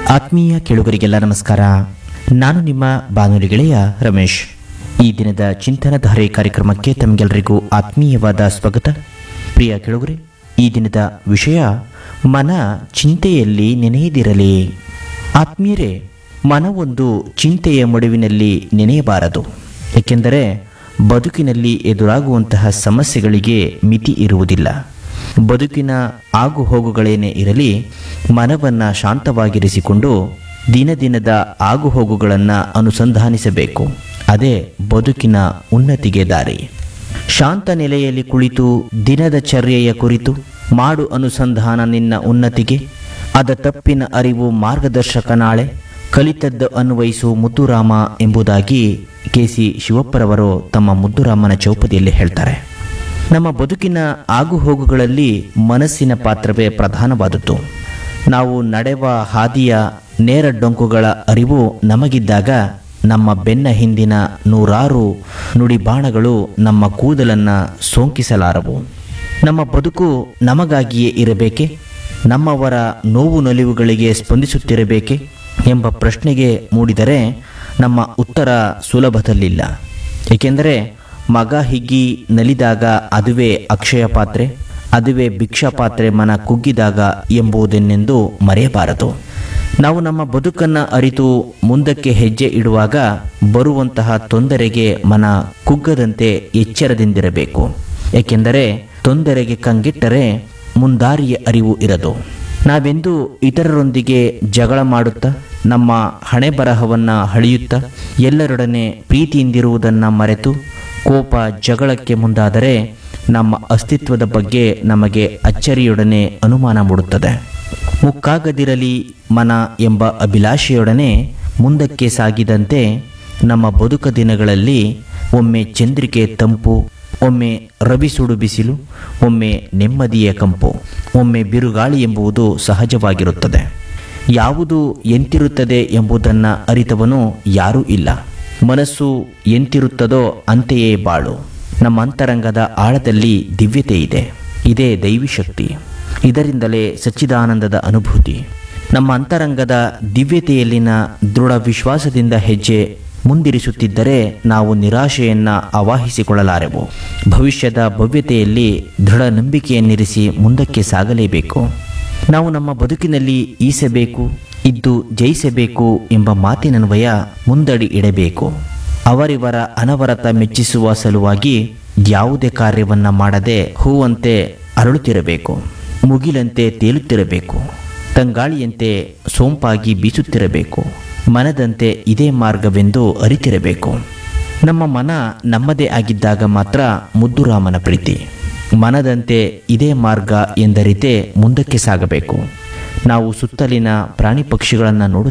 ಆತ್ಮೀಯ ಕೇಳುಗರಿಗೆಲ್ಲ ನಮಸ್ಕಾರ ನಾನು ನಿಮ್ಮ ಬಾನುಲಿ ಗೆಳೆಯ ರಮೇಶ್ ಈ ದಿನದ ಚಿಂತನಧಾರೆ ಕಾರ್ಯಕ್ರಮಕ್ಕೆ ತಮಗೆಲ್ಲರಿಗೂ ಆತ್ಮೀಯವಾದ ಸ್ವಾಗತ ಪ್ರಿಯ ಕೇಳುಗರೆ ಈ ದಿನದ ವಿಷಯ ಮನ ಚಿಂತೆಯಲ್ಲಿ ನೆನೆಯದಿರಲಿ ಆತ್ಮೀಯರೇ ಮನವೊಂದು ಚಿಂತೆಯ ಮಡುವಿನಲ್ಲಿ ನೆನೆಯಬಾರದು ಏಕೆಂದರೆ ಬದುಕಿನಲ್ಲಿ ಎದುರಾಗುವಂತಹ ಸಮಸ್ಯೆಗಳಿಗೆ ಮಿತಿ ಇರುವುದಿಲ್ಲ ಬದುಕಿನ ಆಗು ಹೋಗುಗಳೇನೇ ಇರಲಿ ಮನವನ್ನು ಶಾಂತವಾಗಿರಿಸಿಕೊಂಡು ದಿನ ದಿನದ ಆಗು ಹೋಗುಗಳನ್ನು ಅನುಸಂಧಾನಿಸಬೇಕು ಅದೇ ಬದುಕಿನ ಉನ್ನತಿಗೆ ದಾರಿ ಶಾಂತ ನೆಲೆಯಲ್ಲಿ ಕುಳಿತು ದಿನದ ಚರ್ಯೆಯ ಕುರಿತು ಮಾಡು ಅನುಸಂಧಾನ ನಿನ್ನ ಉನ್ನತಿಗೆ ಅದ ತಪ್ಪಿನ ಅರಿವು ಮಾರ್ಗದರ್ಶಕ ನಾಳೆ ಕಲಿತದ್ದು ಅನ್ವಯಿಸು ಮುದ್ದುರಾಮ ಎಂಬುದಾಗಿ ಕೆ ಸಿ ಶಿವಪ್ಪರವರು ತಮ್ಮ ಮುದ್ದುರಾಮನ ಚೌಪದಿಯಲ್ಲಿ ಹೇಳ್ತಾರೆ ನಮ್ಮ ಬದುಕಿನ ಆಗುಹೋಗುಗಳಲ್ಲಿ ಮನಸ್ಸಿನ ಪಾತ್ರವೇ ಪ್ರಧಾನವಾದದ್ದು ನಾವು ನಡೆವ ಹಾದಿಯ ನೇರ ಡೊಂಕುಗಳ ಅರಿವು ನಮಗಿದ್ದಾಗ ನಮ್ಮ ಬೆನ್ನ ಹಿಂದಿನ ನೂರಾರು ನುಡಿಬಾಣಗಳು ನಮ್ಮ ಕೂದಲನ್ನು ಸೋಂಕಿಸಲಾರವು ನಮ್ಮ ಬದುಕು ನಮಗಾಗಿಯೇ ಇರಬೇಕೆ ನಮ್ಮವರ ನೋವು ನಲಿವುಗಳಿಗೆ ಸ್ಪಂದಿಸುತ್ತಿರಬೇಕೆ ಎಂಬ ಪ್ರಶ್ನೆಗೆ ಮೂಡಿದರೆ ನಮ್ಮ ಉತ್ತರ ಸುಲಭದಲ್ಲಿಲ್ಲ ಏಕೆಂದರೆ ಮಗ ಹಿಗ್ಗಿ ನಲಿದಾಗ ಅದುವೇ ಅಕ್ಷಯ ಪಾತ್ರೆ ಅದುವೇ ಭಿಕ್ಷಾ ಪಾತ್ರೆ ಮನ ಕುಗ್ಗಿದಾಗ ಎಂಬುದನ್ನೆಂದು ಮರೆಯಬಾರದು ನಾವು ನಮ್ಮ ಬದುಕನ್ನು ಅರಿತು ಮುಂದಕ್ಕೆ ಹೆಜ್ಜೆ ಇಡುವಾಗ ಬರುವಂತಹ ತೊಂದರೆಗೆ ಮನ ಕುಗ್ಗದಂತೆ ಎಚ್ಚರದಿಂದಿರಬೇಕು ಏಕೆಂದರೆ ತೊಂದರೆಗೆ ಕಂಗಿಟ್ಟರೆ ಮುಂದಾರಿಯ ಅರಿವು ಇರದು ನಾವೆಂದು ಇತರರೊಂದಿಗೆ ಜಗಳ ಮಾಡುತ್ತಾ ನಮ್ಮ ಹಣೆ ಬರಹವನ್ನು ಹಳೆಯುತ್ತಾ ಎಲ್ಲರೊಡನೆ ಪ್ರೀತಿಯಿಂದಿರುವುದನ್ನು ಮರೆತು ಕೋಪ ಜಗಳಕ್ಕೆ ಮುಂದಾದರೆ ನಮ್ಮ ಅಸ್ತಿತ್ವದ ಬಗ್ಗೆ ನಮಗೆ ಅಚ್ಚರಿಯೊಡನೆ ಅನುಮಾನ ಮೂಡುತ್ತದೆ ಮುಕ್ಕಾಗದಿರಲಿ ಮನ ಎಂಬ ಅಭಿಲಾಷೆಯೊಡನೆ ಮುಂದಕ್ಕೆ ಸಾಗಿದಂತೆ ನಮ್ಮ ಬದುಕ ದಿನಗಳಲ್ಲಿ ಒಮ್ಮೆ ಚಂದ್ರಿಕೆ ತಂಪು ಒಮ್ಮೆ ರವಿ ಸುಡು ಬಿಸಿಲು ಒಮ್ಮೆ ನೆಮ್ಮದಿಯ ಕಂಪು ಒಮ್ಮೆ ಬಿರುಗಾಳಿ ಎಂಬುದು ಸಹಜವಾಗಿರುತ್ತದೆ ಯಾವುದು ಎಂತಿರುತ್ತದೆ ಎಂಬುದನ್ನು ಅರಿತವನು ಯಾರೂ ಇಲ್ಲ ಮನಸ್ಸು ಎಂತಿರುತ್ತದೋ ಅಂತೆಯೇ ಬಾಳು ನಮ್ಮ ಅಂತರಂಗದ ಆಳದಲ್ಲಿ ದಿವ್ಯತೆ ಇದೆ ಇದೇ ದೈವಿ ಶಕ್ತಿ ಇದರಿಂದಲೇ ಸಚ್ಚಿದಾನಂದದ ಅನುಭೂತಿ ನಮ್ಮ ಅಂತರಂಗದ ದಿವ್ಯತೆಯಲ್ಲಿನ ದೃಢ ವಿಶ್ವಾಸದಿಂದ ಹೆಜ್ಜೆ ಮುಂದಿರಿಸುತ್ತಿದ್ದರೆ ನಾವು ನಿರಾಶೆಯನ್ನು ಆವಾಹಿಸಿಕೊಳ್ಳಲಾರೆವು ಭವಿಷ್ಯದ ಭವ್ಯತೆಯಲ್ಲಿ ದೃಢ ನಂಬಿಕೆಯನ್ನಿರಿಸಿ ಮುಂದಕ್ಕೆ ಸಾಗಲೇಬೇಕು ನಾವು ನಮ್ಮ ಬದುಕಿನಲ್ಲಿ ಈಸಬೇಕು ಇದ್ದು ಜಯಿಸಬೇಕು ಎಂಬ ಮಾತಿನನ್ವಯ ಮುಂದಡಿ ಇಡಬೇಕು ಅವರಿವರ ಅನವರತ ಮೆಚ್ಚಿಸುವ ಸಲುವಾಗಿ ಯಾವುದೇ ಕಾರ್ಯವನ್ನ ಮಾಡದೆ ಹೂವಂತೆ ಅರಳುತ್ತಿರಬೇಕು ಮುಗಿಲಂತೆ ತೇಲುತ್ತಿರಬೇಕು ತಂಗಾಳಿಯಂತೆ ಸೋಂಪಾಗಿ ಬೀಸುತ್ತಿರಬೇಕು ಮನದಂತೆ ಇದೇ ಮಾರ್ಗವೆಂದು ಅರಿತಿರಬೇಕು ನಮ್ಮ ಮನ ನಮ್ಮದೇ ಆಗಿದ್ದಾಗ ಮಾತ್ರ ಮುದ್ದುರಾಮನ ಪ್ರೀತಿ ಮನದಂತೆ ಇದೇ ಮಾರ್ಗ ಎಂದರಿತೆ ಮುಂದಕ್ಕೆ ಸಾಗಬೇಕು ನಾವು ಸುತ್ತಲಿನ ಪ್ರಾಣಿ ಪಕ್ಷಿಗಳನ್ನು ನೋಡು